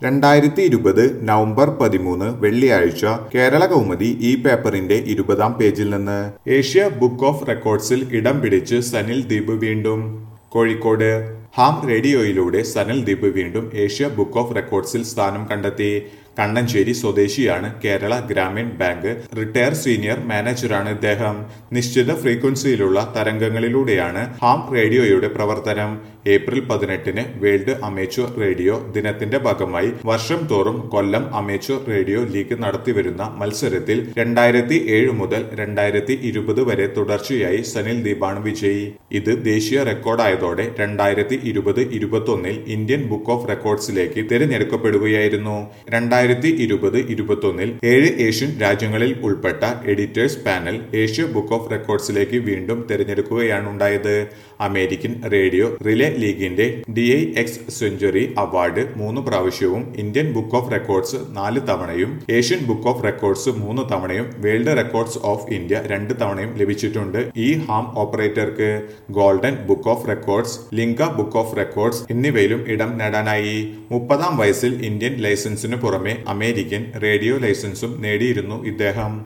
രണ്ടായിരത്തി ഇരുപത് നവംബർ പതിമൂന്ന് വെള്ളിയാഴ്ച കേരള കൗമുദി ഈ പേപ്പറിന്റെ ഇരുപതാം പേജിൽ നിന്ന് ഏഷ്യ ബുക്ക് ഓഫ് റെക്കോർഡ്സിൽ ഇടം പിടിച്ച് സനിൽ ദ്വീപ് വീണ്ടും കോഴിക്കോട് ഹാം റേഡിയോയിലൂടെ സനൽ ദ്വീപ് വീണ്ടും ഏഷ്യ ബുക്ക് ഓഫ് റെക്കോർഡ്സിൽ സ്ഥാനം കണ്ടെത്തി കണ്ണഞ്ചേരി സ്വദേശിയാണ് Kerala Grameen bank retire senior മാനേജറാണ് ഇദ്ദേഹം നിശ്ചിത ഫ്രീക്വൻസിയിലുള്ള തരംഗങ്ങളിലൂടെയാണ് ഹാം റേഡിയോയുടെ പ്രവർത്തനം ഏപ്രിൽ പതിനെട്ടിന് വേൾഡ് അമേച്വർ റേഡിയോ ദിനത്തിന്റെ ഭാഗമായി വർഷം തോറും കൊല്ലം അമേച്വർ റേഡിയോ ലീഗ് നടത്തിവരുന്ന മത്സരത്തിൽ രണ്ടായിരത്തി ഏഴ് മുതൽ രണ്ടായിരത്തി ഇരുപത് വരെ തുടർച്ചയായി സനിൽ ദീപാണ് വിജയി ഇത് ദേശീയ റെക്കോർഡായതോടെ രണ്ടായിരത്തി ഇരുപത് ഇരുപത്തൊന്നിൽ ഇന്ത്യൻ ബുക്ക് ഓഫ് റെക്കോർഡ്സിലേക്ക് തിരഞ്ഞെടുക്കപ്പെടുകയായിരുന്നു രണ്ടായിരത്തി ഇരുപത് ഇരുപത്തൊന്നിൽ ഏഴ് ഏഷ്യൻ രാജ്യങ്ങളിൽ ഉൾപ്പെട്ട editors panel Asia book of റെക്കോർഡ്സിലേക്ക് വീണ്ടും തിരഞ്ഞെടുക്കുകയാണ് ഉണ്ടായത് അമേരിക്കൻ റേഡിയോ റിലേ ലീഗിന്റെ D I X century award മൂന്ന് പ്രാവശ്യവും ഇന്ത്യൻ ബുക്ക് ഓഫ് റെക്കോർഡ്സ് നാല് തവണയും ഏഷ്യൻ ബുക്ക് ഓഫ് റെക്കോർഡ്സ് മൂന്ന് തവണയും വേൾഡ് റെക്കോർഡ്സ് ഓഫ് ഇന്ത്യ രണ്ട് തവണയും ലഭിച്ചിട്ടുണ്ട് ഈ ഹാം ഓപ്പറേറ്റർക്ക് golden book of records Limca book of records എന്നിവയിലും ഇടം നേടാനായി മുപ്പതാം വയസ്സിൽ ഇന്ത്യൻ ലൈസൻസിനു പുറമെ അമേരിക്കൻ റേഡിയോ ലൈസൻസും നേടിയിരുന്നു ഇദ്ദേഹം